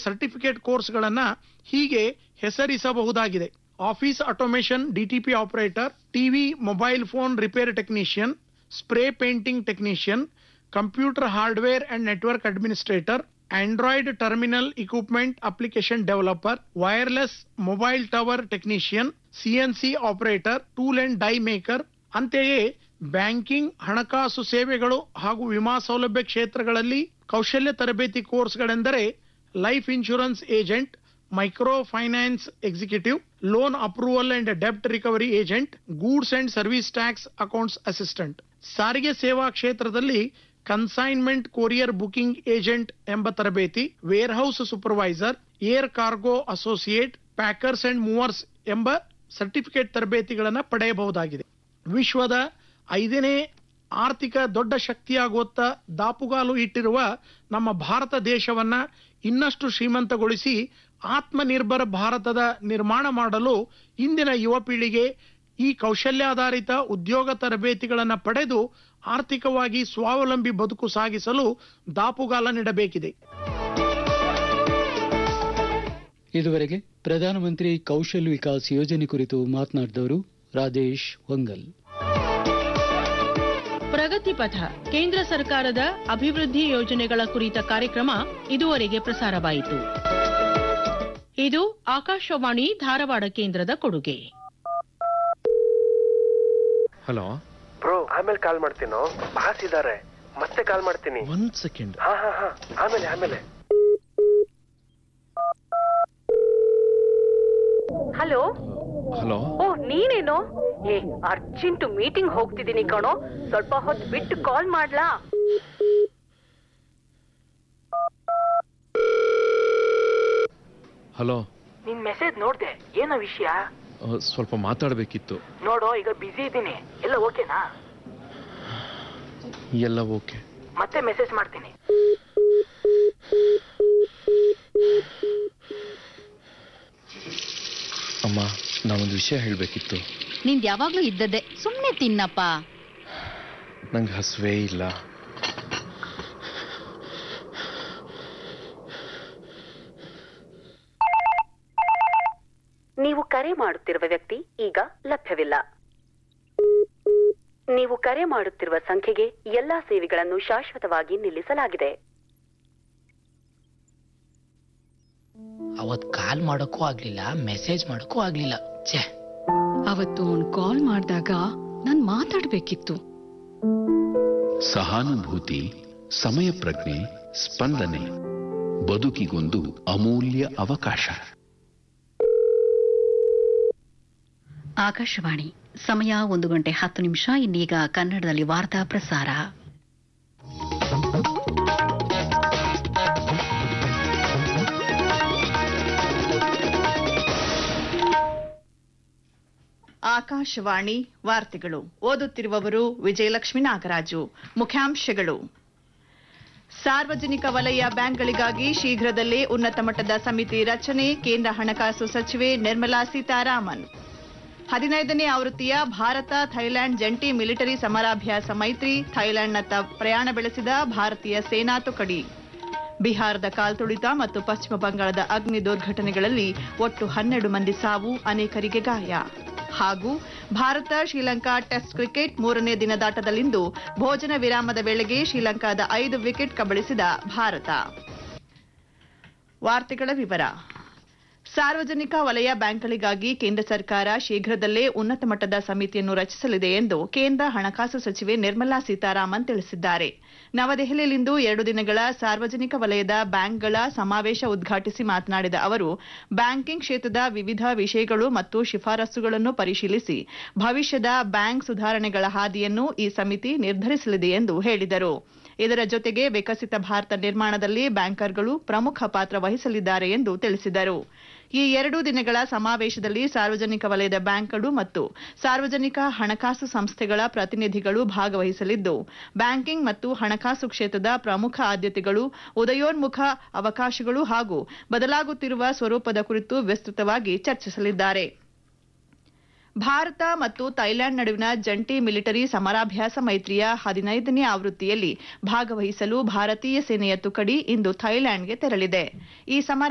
certificate ಕೋರ್ಸ್ಗಳನ್ನ ಹೀಗೆ ಹೆಸರಿಸಬಹುದಾಗಿದೆ office automation DTP operator TV mobile phone repair technician spray painting technician computer hardware and network administrator android terminal equipment application developer wireless mobile tower technician CNC operator tool and die maker ಅಂತೆಯೇ banking ಹಣಕಾಸು ಸೇವೆಗಳು ಹಾಗೂ ವಿಮಾ ಸೌಲಭ್ಯ ಕ್ಷೇತ್ರಗಳಲ್ಲಿ ಕೌಶಲ್ಯ ತರಬೇತಿ ಕೋರ್ಸ್ಗಳೆಂದರೆ life insurance agent micro finance executive loan approval and ಡೆಬ್ಟ್ recovery agent goods and service tax accounts assistant ಸಾರಿಗೆ ಸೇವಾ ಕ್ಷೇತ್ರದಲ್ಲಿ ಕನ್ಸೈನ್ಮೆಂಟ್ ಕೊರಿಯರ್ ಬುಕಿಂಗ್ ಏಜೆಂಟ್ ಎಂಬ ತರಬೇತಿ warehouse supervisor air cargo associate packers and movers ಎಂಬ ಸರ್ಟಿಫಿಕೇಟ್ ತರಬೇತಿಗಳನ್ನು ಪಡೆಯಬಹುದಾಗಿದೆ ವಿಶ್ವದ ಐದನೇ ಆರ್ಥಿಕ ದೊಡ್ಡ ಶಕ್ತಿಯಾಗುವತ್ತ ದಾಪುಗಾಲು ಇಟ್ಟಿರುವ ನಮ್ಮ ಭಾರತ ದೇಶವನ್ನ ಇನ್ನಷ್ಟು ಶ್ರೀಮಂತಗೊಳಿಸಿ ಆತ್ಮನಿರ್ಭರ ಭಾರತದ ನಿರ್ಮಾಣ ಮಾಡಲು ಇಂದಿನ ಯುವ ಪೀಳಿಗೆ ಈ ಕೌಶಲ್ಯಾಧಾರಿತ ಉದ್ಯೋಗ ತರಬೇತಿಗಳನ್ನು ಪಡೆದು ಆರ್ಥಿಕವಾಗಿ ಸ್ವಾವಲಂಬಿ ಬದುಕು ಸಾಗಿಸಲು ದಾಪುಗಾಲ ನೀಡಬೇಕಿದೆ ಇದುವರೆಗೆ ಪ್ರಧಾನಮಂತ್ರಿ ಕೌಶಲ್ ವಿಕಾಸ್ ಯೋಜನೆ ಕುರಿತು ಮಾತನಾಡಿದವರು ರಾಜೇಶ್ ಹೊಂಗಲ್ ಪ್ರಗತಿ ಪಥ ಕೇಂದ್ರ ಸರ್ಕಾರದ ಅಭಿವೃದ್ಧಿ ಯೋಜನೆಗಳ ಕುರಿತ ಕಾರ್ಯಕ್ರಮ ಇದುವರೆಗೆ ಪ್ರಸಾರವಾಯಿತು ಇದು ಆಕಾಶವಾಣಿ ಧಾರವಾಡ ಕೇಂದ್ರದ ಕೊಡುಗೆ ಹಲೋ ಬ್ರೋ ಆಮೇಲೆ ಕಾಲ್ ಮಾಡ್ತೀನೋ ಬಾಸ್ ಇದಾರೆ ಮತ್ತೆ ಕಾಲ್ ಮಾಡ್ತೀನಿ ಒಂದ್ ಸೆಕೆಂಡ್ ಹಾ ಹಾ ಹಾ ಆಮೇಲೆ ಆಮೇಲೆ ಹಲೋ ಹಲೋ ಓ ನೀನೇನು ಏ ಅರ್ಜೆಂಟ್ ಮೀಟಿಂಗ್ ಹೋಗ್ತಿದ್ದೀನಿ ಕಣೋ ಸ್ವಲ್ಪ ಹೊತ್ತು ಬಿಟ್ಟು ಕಾಲ್ ಮಾಡ್ಲಾ ಹಲೋ ನಿನ್ ಮೆಸೇಜ್ ನೋಡ್ದೆ ಏನೋ ವಿಷಯ ಆ, ಸ್ವಲ್ಪ ಮಾತಾಡ್ಬೇಕಿತ್ತು ನೋಡೋ ಈಗ ಬಿಸಿ ಇದ್ದೀನಿ ಎಲ್ಲ ಓಕೆನಾ ಎಲ್ಲ ಓಕೆ ಮತ್ತೆ ಮೆಸೇಜ್ ಮಾಡ್ತೀನಿ ಅಮ್ಮ ನಾನೊಂದು ವಿಷಯ ಹೇಳ್ಬೇಕಿತ್ತು ನಿಂದ್ ಯಾವಾಗ್ಲೂ ಇದ್ದದ್ದೇ ಸುಮ್ನೆ ತಿನ್ನಪ್ಪ ನಂಗೆ ಹಸುವೇ ಇಲ್ಲ ನೀವು ಕರೆ ಮಾಡುತ್ತಿರುವ ವ್ಯಕ್ತಿ ಈಗ ಲಭ್ಯವಿಲ್ಲ ನೀವು ಕರೆ ಮಾಡುತ್ತಿರುವ ಸಂಖ್ಯೆಗೆ ಎಲ್ಲಾ ಸೇವೆಗಳನ್ನು ಶಾಶ್ವತವಾಗಿ ನಿಲ್ಲಿಸಲಾಗಿದೆ ಅವತ್ ಕಾಲ್ ಮಾಡೋಕ್ಕೂ ಆಗ್ಲಿಲ್ಲ ಮೆಸೇಜ್ ಮಾಡೋಕ್ಕೂ ಆಗ್ಲಿಲ್ಲ ಛೇ ಅವತ್ತು ಅವ್ನ್ ಕಾಲ್ ಮಾಡಿದಾಗ ನಾನ್ ಮಾತಾಡ್ಬೇಕಿತ್ತು ಸಹಾನುಭೂತಿ ಸಮಯ ಪ್ರಜ್ಞೆ ಸ್ಪಂದನೆ ಬದುಕಿಗೊಂದು ಅಮೂಲ್ಯ ಅವಕಾಶ ಆಕಾಶವಾಣಿ ಸಮಯ ಒಂದು ಗಂಟೆ ಹತ್ತು ನಿಮಿಷ ಇನ್ನೀಗ ಕನ್ನಡದಲ್ಲಿ ವಾರ್ತಾ ಪ್ರಸಾರ ಆಕಾಶವಾಣಿ ವಾರ್ತೆಗಳು ಓದುತ್ತಿರುವವರು ವಿಜಯಲಕ್ಷ್ಮಿ ನಾಗರಾಜು ಮುಖ್ಯಾಂಶಗಳು ಸಾರ್ವಜನಿಕ ವಲಯ ಬ್ಯಾಂಕ್ಗಳಿಗಾಗಿ ಶೀಘ್ರದಲ್ಲೇ ಉನ್ನತ ಮಟ್ಟದ ಸಮಿತಿ ರಚನೆ ಕೇಂದ್ರ ಹಣಕಾಸು ಸಚಿವೆ ನಿರ್ಮಲಾ ಸೀತಾರಾಮನ್ ಹದಿನೈದನೇ ಆವೃತ್ತಿಯ ಭಾರತ ಥೈಲ್ಯಾಂಡ್ ಜಂಟಿ ಮಿಲಿಟರಿ ಸಮರಾಭ್ಯಾಸ ಮೈತ್ರಿ ಥೈಲ್ಯಾಂಡ್ನತ್ತ ಪ್ರಯಾಣ ಬೆಳೆಸಿದ ಭಾರತೀಯ ಸೇನಾ ತುಕಡಿ ಬಿಹಾರದ ಕಾಲ್ತುಳಿತ ಮತ್ತು ಪಶ್ಚಿಮ ಬಂಗಾಳದ ಅಗ್ನಿ ದುರ್ಘಟನೆಗಳಲ್ಲಿ ಒಟ್ಟು ಹನ್ನೆರಡು ಮಂದಿ ಸಾವು ಅನೇಕರಿಗೆ ಗಾಯ ಹಾಗೂ ಭಾರತ ಶ್ರೀಲಂಕಾ ಟೆಸ್ಟ್ ಕ್ರಿಕೆಟ್ ಮೂರನೇ ದಿನದಾಟದಲ್ಲಿಂದು ಭೋಜನ ವಿರಾಮದ ವೇಳೆಗೆ ಶ್ರೀಲಂಕಾದ ಐದು ವಿಕೆಟ್ ಕಬಳಿಸಿದ ಭಾರತ ವಾರ್ತೆಗಳ ವಿವರ ಸಾರ್ವಜನಿಕ ವಲಯ ಬ್ಯಾಂಕ್ಗಳಿಗಾಗಿ ಕೇಂದ್ರ ಸರ್ಕಾರ ಶೀಘ್ರದಲ್ಲೇ ಉನ್ನತ ಮಟ್ಟದ ಸಮಿತಿಯನ್ನು ರಚಿಸಲಿದೆ ಎಂದು ಕೇಂದ್ರ ಹಣಕಾಸು ಸಚಿವೆ ನಿರ್ಮಲಾ ಸೀತಾರಾಮನ್ ತಿಳಿಸಿದ್ದಾರೆ ನವದೆಹಲಿಯಲ್ಲಿಂದು ಎರಡು ದಿನಗಳ ಸಾರ್ವಜನಿಕ ವಲಯದ ಬ್ಯಾಂಕ್ಗಳ ಸಮಾವೇಶ ಉದ್ಘಾಟಿಸಿ ಮಾತನಾಡಿದ ಅವರು ಬ್ಯಾಂಕಿಂಗ್ ಕ್ಷೇತ್ರದ ವಿವಿಧ ವಿಷಯಗಳು ಮತ್ತು ಶಿಫಾರಸುಗಳನ್ನು ಪರಿಶೀಲಿಸಿ ಭವಿಷ್ಯದ ಬ್ಯಾಂಕ್ ಸುಧಾರಣೆಗಳ ಹಾದಿಯನ್ನು ಈ ಸಮಿತಿ ನಿರ್ಧರಿಸಲಿದೆ ಎಂದು ಹೇಳಿದರು ಇದರ ಜೊತೆಗೆ ವಿಕಸಿತ ಭಾರತ ನಿರ್ಮಾಣದಲ್ಲಿ ಬ್ಯಾಂಕರ್ಗಳು ಪ್ರಮುಖ ಪಾತ್ರ ವಹಿಸಲಿದ್ದಾರೆ ಎಂದು ತಿಳಿಸಿದರು ಈ ಎರಡು ದಿನಗಳ ಸಮಾವೇಶದಲ್ಲಿ ಸಾರ್ವಜನಿಕ ವಲಯದ ಬ್ಯಾಂಕ್ಗಳು ಮತ್ತು ಸಾರ್ವಜನಿಕ ಹಣಕಾಸು ಸಂಸ್ಥೆಗಳ ಪ್ರತಿನಿಧಿಗಳು ಭಾಗವಹಿಸಲಿದ್ದು ಬ್ಯಾಂಕಿಂಗ್ ಮತ್ತು ಹಣಕಾಸು ಕ್ಷೇತ್ರದ ಪ್ರಮುಖ ಆದ್ಯತೆಗಳು ಉದಯೋನ್ಮುಖ ಅವಕಾಶಗಳು ಹಾಗೂ ಬದಲಾಗುತ್ತಿರುವ ಸ್ವರೂಪದ ಕುರಿತು ವಿಸ್ತೃತವಾಗಿ ಚರ್ಚಿಸಲಿದ್ದಾರೆ ಭಾರತ ಮತ್ತು ಥೈಲ್ಯಾಂಡ್ ನಡುವಿನ ಜಂಟಿ ಮಿಲಿಟರಿ ಸಮರಾಭ್ಯಾಸ ಮೈತ್ರಿಯ ಹದಿನೈದನೇ ಆವೃತ್ತಿಯಲ್ಲಿ ಭಾಗವಹಿಸಲು ಭಾರತೀಯ ಸೇನೆಯ ತುಕಡಿ ಇಂದು ಥೈಲ್ಯಾಂಡ್ಗೆ ತೆರಳಿದೆ ಈ ಸಮರ